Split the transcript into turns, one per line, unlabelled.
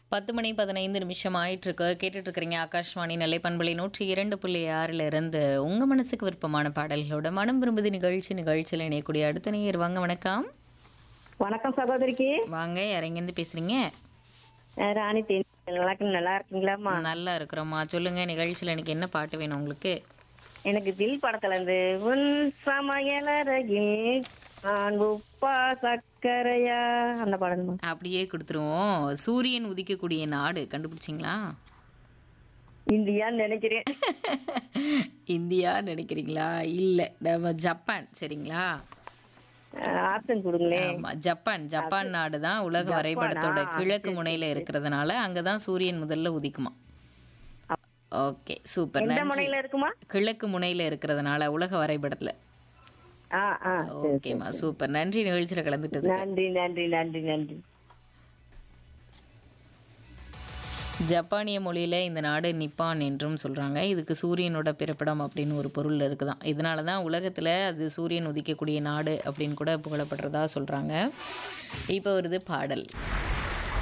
பத்து மணி பதினைந்து நிமிஷம் ஆயிட்டிருக்கு கேட்டுட்டு இருக்கிறீங்க ஆகாஷ்வாணி நெல்லை பண்பலை நூற்றி இரண்டு புள்ளி ஆறில் இருந்து உங்க மனசுக்கு விருப்பமான பாடல்களோட மனம் விரும்புது நிகழ்ச்சி நிகழ்ச்சியில் இணையக்கூடிய அடுத்த நேயர் வாங்க வணக்கம்
வணக்கம் சகோதரிக்கு
வாங்க யாரெங்கேருந்து பேசுறீங்க
அஹ் ராணி தேனி நல்லா இருக்கு- நல்லா இருக்கீங்களாம்மா
நல்லா இருக்கிறோம்மா சொல்லுங்க நிகழ்ச்சியில் எனக்கு என்ன பாட்டு வேணும் உங்களுக்கு
எனக்கு தில் படத்துல இருந்து உன் சமையலறையில் நான் உப்பா சக்கரையா அந்த படம்மா
அப்படியே கொடுத்துருவோம் சூரியன் உதிக்கக்கூடிய நாடு கண்டுபிடிச்சிங்களா
இந்தியான்னு நினைக்கிறேன்
இந்தியா நினைக்கிறீங்களா இல்லை நம்ம ஜப்பான் சரிங்களா
ஆப்ஷன் கொடுங்களேன்
ஆமா ஜப்பான் ஜப்பான் நாடு தான் உலக வரைபடத்தோட கிழக்கு முனையில இருக்கிறதுனால அங்கதான் சூரியன் முதல்ல உதிக்குமா ஓகே சூப்பர்
எந்த
நன்றி
முனையில இருக்குமா
கிழக்கு முனையில இருக்கிறதுனால உலக வரைபடத்துல
ஆ ஆ
ஓகேம்மா சூப்பர் நன்றி நிகழ்ச்சியில கலந்துட்டது
நன்றி நன்றி நன்றி நன்றி
ஜப்பானிய மொழியில இந்த நாடு நிப்பான் என்றும் சொல்றாங்க இதுக்கு சூரியனோட பிறப்பிடம் அப்படின்னு ஒரு பொருள் இருக்குதான் இதனால தான் உலகத்துல அது சூரியன் உதிக்கக்கூடிய நாடு அப்படின்னு கூட புகழப்படுறதா சொல்றாங்க இப்போ வருது பாடல்